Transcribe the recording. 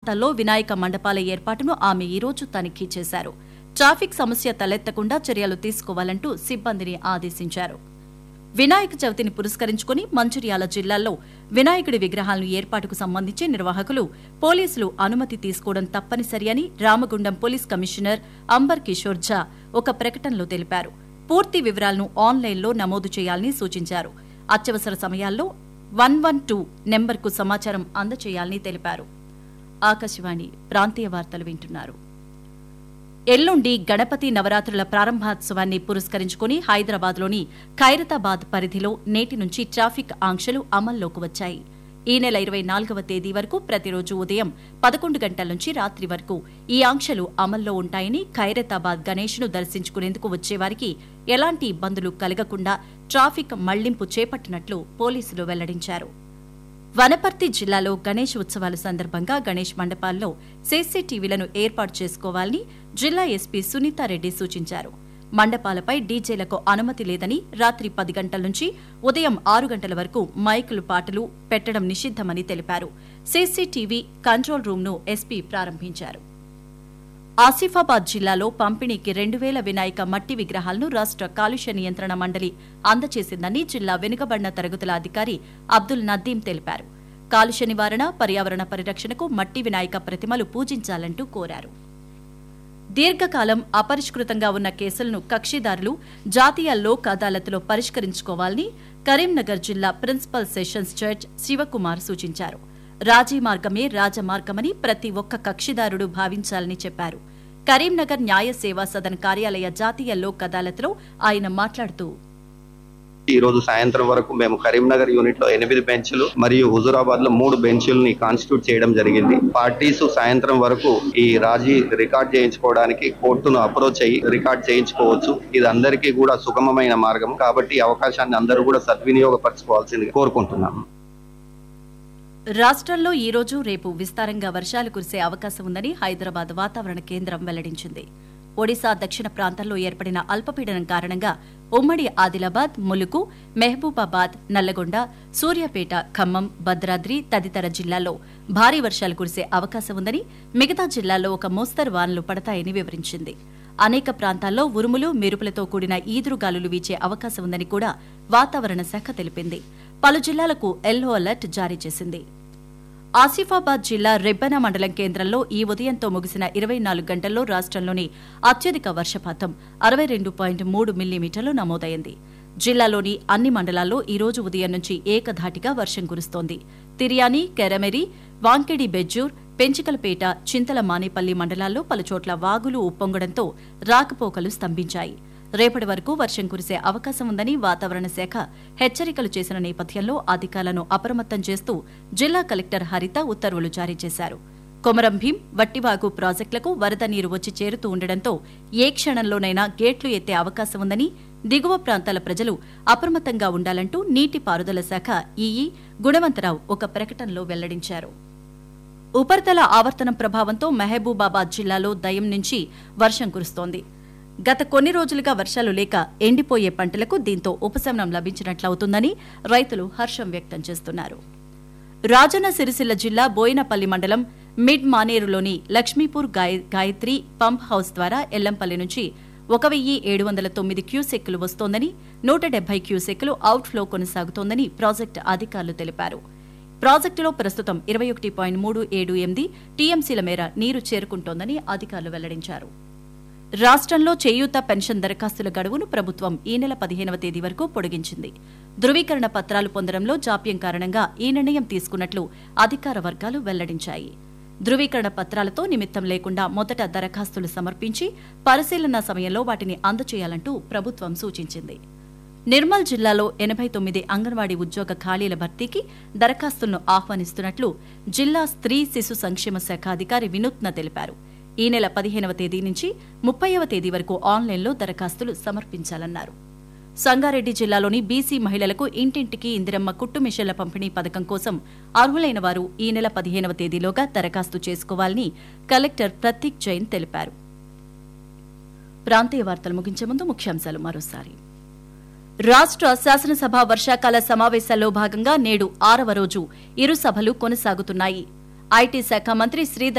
ప్రాంతాల్లో వినాయక మండపాల ఏర్పాటును ఆమె ఈ రోజు తనిఖీ చేశారు ట్రాఫిక్ సమస్య తలెత్తకుండా చర్యలు తీసుకోవాలంటూ సిబ్బందిని ఆదేశించారు వినాయక చవితిని పురస్కరించుకుని మంచిర్యాల జిల్లాల్లో వినాయకుడి విగ్రహాలను ఏర్పాటుకు సంబంధించి నిర్వాహకులు పోలీసులు అనుమతి తీసుకోవడం తప్పనిసరి అని రామగుండం పోలీస్ కమిషనర్ అంబర్ కిషోర్ ఝా ఒక ప్రకటనలో తెలిపారు పూర్తి వివరాలను ఆన్లైన్లో నమోదు చేయాలని సూచించారు అత్యవసర సమయాల్లో వన్ వన్ టూ నెంబర్కు సమాచారం అందజేయాలని తెలిపారు ఆకాశవాణి ప్రాంతీయ వార్తలు వింటున్నారు ఎల్లుండి గణపతి నవరాత్రుల ప్రారంభోత్సవాన్ని పురస్కరించుకుని హైదరాబాద్లోని ఖైరతాబాద్ పరిధిలో నేటి నుంచి ట్రాఫిక్ ఆంక్షలు అమల్లోకి వచ్చాయి ఈ నెల ఇరవై నాలుగవ తేదీ వరకు ప్రతిరోజు ఉదయం పదకొండు గంటల నుంచి రాత్రి వరకు ఈ ఆంక్షలు అమల్లో ఉంటాయని ఖైరతాబాద్ గణేష్ను దర్శించుకునేందుకు వచ్చేవారికి ఎలాంటి ఇబ్బందులు కలగకుండా ట్రాఫిక్ మళ్లింపు చేపట్టినట్లు పోలీసులు వెల్లడించారు వనపర్తి జిల్లాలో గణేష్ ఉత్సవాల సందర్భంగా గణేష్ మండపాల్లో సీసీటీవీలను ఏర్పాటు చేసుకోవాలని జిల్లా ఎస్పీ సునీతారెడ్డి సూచించారు మండపాలపై డీజేలకు అనుమతి లేదని రాత్రి పది గంటల నుంచి ఉదయం ఆరు గంటల వరకు మైకులు పాటలు పెట్టడం నిషిద్దమని తెలిపారు సీసీటీవీ కంట్రోల్ రూమ్ను ఎస్పీ ప్రారంభించారు ఆసిఫాబాద్ జిల్లాలో పంపిణీకి రెండు వేల వినాయక మట్టి విగ్రహాలను రాష్ట్ర కాలుష్య నియంత్రణ మండలి అందజేసిందని జిల్లా వెనుకబడిన తరగతుల అధికారి అబ్దుల్ నదీం తెలిపారు కాలుష్య నివారణ పర్యావరణ పరిరక్షణకు మట్టి వినాయక ప్రతిమలు పూజించాలంటూ కోరారు దీర్ఘకాలం అపరిష్కృతంగా ఉన్న కేసులను కక్షిదారులు జాతీయ లోక్ అదాలత్లో పరిష్కరించుకోవాలని కరీంనగర్ జిల్లా ప్రిన్సిపల్ సెషన్స్ జడ్జ్ శివకుమార్ సూచించారు రాజీ మార్గమే రాజమార్గమని ప్రతి ఒక్క కక్షిదారుడు భావించాలని చెప్పారు కరీంనగర్ న్యాయ సేవా సదన్ కార్యాలయ జాతీయ లోక్ అదాలత్లో ఆయన మాట్లాడుతూ ఈ రోజు సాయంత్రం వరకు మేము కరీంనగర్ యూనిట్ లో ఎనిమిది బెంచ్లు మరియు హుజురాబాద్ లో మూడు బెంచ్లని కాన్స్టిట్యూట్ చేయడం జరిగింది పార్టీస్ సాయంత్రం వరకు ఈ రాజీ రికార్డ్ చేయించుకోవడానికి కోర్టును అప్రోచ్ అయ్యి రికార్డ్ చేయించుకోవచ్చు ఇది అందరికీ కూడా సుగమమైన మార్గం కాబట్టి ఈ అవకాశాన్ని అందరూ కూడా సద్వినియోగపరచుకోవాల్సింది కోరుకుంటున్నాం రాష్ట్రంలో ఈ రోజు రేపు విస్తారంగా వర్షాలు కురిసే అవకాశం ఉందని హైదరాబాద్ వాతావరణ కేంద్రం వెల్లడించింది ఒడిశా దక్షిణ ప్రాంతాల్లో ఏర్పడిన అల్పపీడనం కారణంగా ఉమ్మడి ఆదిలాబాద్ ములుగు మెహబూబాబాద్ నల్లగొండ సూర్యాపేట ఖమ్మం భద్రాద్రి తదితర జిల్లాల్లో భారీ వర్షాలు కురిసే అవకాశం ఉందని మిగతా జిల్లాల్లో ఒక మోస్తరు వానలు పడతాయని వివరించింది అనేక ప్రాంతాల్లో ఉరుములు మెరుపులతో కూడిన ఈదురుగాలులు వీచే అవకాశం ఉందని కూడా వాతావరణ శాఖ తెలిపింది పలు జిల్లాలకు ఎల్లో అలర్ట్ జారీ చేసింది ఆసిఫాబాద్ జిల్లా రెబ్బెన మండలం కేంద్రంలో ఈ ఉదయంతో ముగిసిన ఇరవై నాలుగు గంటల్లో రాష్ట్రంలోని అత్యధిక వర్షపాతం అరవై రెండు పాయింట్ మూడు మిల్లీమీటర్లు నమోదైంది జిల్లాలోని అన్ని మండలాల్లో ఈ రోజు ఉదయం నుంచి ఏకధాటిగా వర్షం కురుస్తోంది తిర్యాని కెరమెరి వాంకెడి బెజ్జూర్ పెంచికలపేట చింతల మానేపల్లి మండలాల్లో పలుచోట్ల వాగులు ఉప్పొంగడంతో రాకపోకలు స్తంభించాయి రేపటి వరకు వర్షం కురిసే అవకాశం ఉందని వాతావరణ శాఖ హెచ్చరికలు చేసిన నేపథ్యంలో అధికారులను అప్రమత్తం చేస్తూ జిల్లా కలెక్టర్ హరిత ఉత్తర్వులు జారీ చేశారు కొమరం భీం వట్టివాగు ప్రాజెక్టులకు వరద నీరు వచ్చి చేరుతూ ఉండడంతో ఏ క్షణంలోనైనా గేట్లు ఎత్తే అవకాశం ఉందని దిగువ ప్రాంతాల ప్రజలు అప్రమత్తంగా ఉండాలంటూ నీటిపారుదల శాఖ ఈఈ గుణవంతరావు ఒక ప్రకటనలో వెల్లడించారు ఉపరితల ఆవర్తనం ప్రభావంతో మహబూబాబాద్ జిల్లాలో దయం నుంచి వర్షం కురుస్తోంది గత కొన్ని రోజులుగా వర్షాలు లేక ఎండిపోయే పంటలకు దీంతో ఉపశమనం లభించినట్లవుతుందని రైతులు హర్షం వ్యక్తం చేస్తున్నారు రాజన్న సిరిసిల్ల జిల్లా బోయినపల్లి మండలం మిడ్ మానేరులోని లక్ష్మీపూర్ గాయ- గాయత్రి పంప్ హౌస్ ద్వారా ఎల్లంపల్లి నుంచి ఒక వెయ్యి ఏడు వందల తొమ్మిది క్యూసెక్కులు వస్తోందని నూట డెబ్బై క్యూసెక్కులు అవుట్ఫ్లో కొనసాగుతోందని ప్రాజెక్టు అధికారులు తెలిపారు ప్రాజెక్టులో ప్రస్తుతం ఇరవై ఒకటి పాయింట్ మూడు ఏడు ఎనిమిది టీఎంసీల మేర నీరు చేరుకుంటోందని అధికారులు వెల్లడించారు రాష్ట్రంలో చేయూత పెన్షన్ దరఖాస్తుల గడువును ప్రభుత్వం ఈ నెల పదిహేనవ తేదీ వరకు పొడిగించింది ధృవీకరణ పత్రాలు పొందడంలో జాప్యం కారణంగా ఈ నిర్ణయం తీసుకున్నట్లు అధికార వర్గాలు వెల్లడించాయి ధృవీకరణ పత్రాలతో నిమిత్తం లేకుండా మొదట దరఖాస్తులు సమర్పించి పరిశీలన సమయంలో వాటిని అందజేయాలంటూ ప్రభుత్వం సూచించింది నిర్మల్ జిల్లాలో ఎనభై తొమ్మిది అంగన్వాడీ ఉద్యోగ ఖాళీల భర్తీకి దరఖాస్తులను ఆహ్వానిస్తున్నట్లు జిల్లా స్త్రీ శిశు సంక్షేమ శాఖ అధికారి వినూత్న తెలిపారు ఈ నెల పదిహేనవ తేదీ నుంచి ముప్పైవ తేదీ వరకు ఆన్లైన్లో దరఖాస్తులు సమర్పించాలన్నారు సంగారెడ్డి జిల్లాలోని బీసీ మహిళలకు ఇంటింటికి ఇందిరమ్మ కుట్టు మిషన్ల పంపిణీ పథకం కోసం అర్హులైన వారు ఈ నెల పదిహేనవ తేదీలోగా దరఖాస్తు చేసుకోవాలని కలెక్టర్ ప్రతీక్ జైన్ తెలిపారు ప్రాంతీయ వార్తలు ముగించే ముందు ముఖ్యాంశాలు మరోసారి రాష్ట్ర శాసనసభ వర్షాకాల సమావేశాల్లో భాగంగా నేడు ఆరవ రోజు ఇరు సభలు కొనసాగుతున్నాయి ఐటీ శాఖ మంత్రి శ్రీధర్